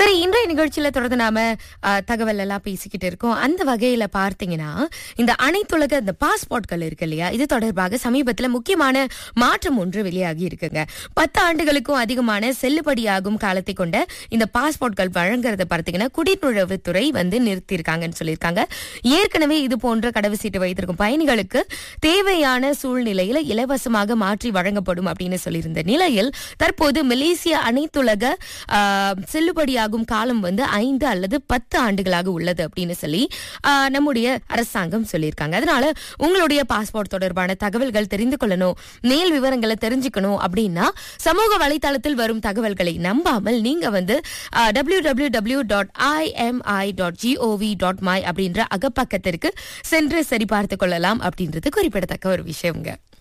சரி இன்றைய நிகழ்ச்சியில தொடர்ந்து நாம ஆ, தகவல் எல்லாம் பேசிக்கிட்டு இருக்கோம் அந்த வகையில பார்த்தீங்கன்னா இந்த அனைத்துலக இந்த பாஸ்போர்ட்கள் இருக்கு இல்லையா இது தொடர்பாக சமீபத்துல முக்கியமான மாற்றம் ஒன்று வெளியாகி இருக்குங்க பத்து ஆண்டுகளுக்கும் அதிகமான செல்லுபடியாகும் காலத்தை கொண்ட இந்த பாஸ்போர்ட்கள் வழங்குறத பார்த்தீங்கன்னா குடிநுழைவுத்துறை வந்து நிறுத்தியிருக்காங்கன்னு சொல்லியிருக்காங்க ஏற்கனவே இது போன்ற கடவுச்சீட்டு வைத்திருக்கும் பயணிகளுக்கு தேவையான சூழ்நிலையில இலவசமாக மாற்றி வழங்கப்படும் அப்படின்னு சொல்லியிருந்த நிலையில் தற்போது மலேசிய அனைத்துலக ஆ, செல்லுபடியாகும் காலம் வந்து ஐந்து அல்லது பத்து ஆண்டுகளாக உள்ளது அப்படின்னு சொல்லி ஆ, நம்முடைய அரசாங்கம் சொல்லியிருக்காங்க அதனால உங்களுடைய பாஸ்போர்ட் தொடர்பான தகவல்கள் தெரிந்து கொள்ளணும் மேல் விவரங்களை தெரிஞ்சுக்கணும் அப்படின்னா சமூக வலைத்தளத்தில் வரும் தகவல்களை நம்பாமல் நீங்க வந்து W W W dot I M I dot G O V dot மை அப்படின்ற அகப்பக்கத்திற்கு சென்று சரிபார்த்து கொள்ளலாம் அப்படின்றது குறிப்பிடத்தக்க ஒரு விஷயம்ங்க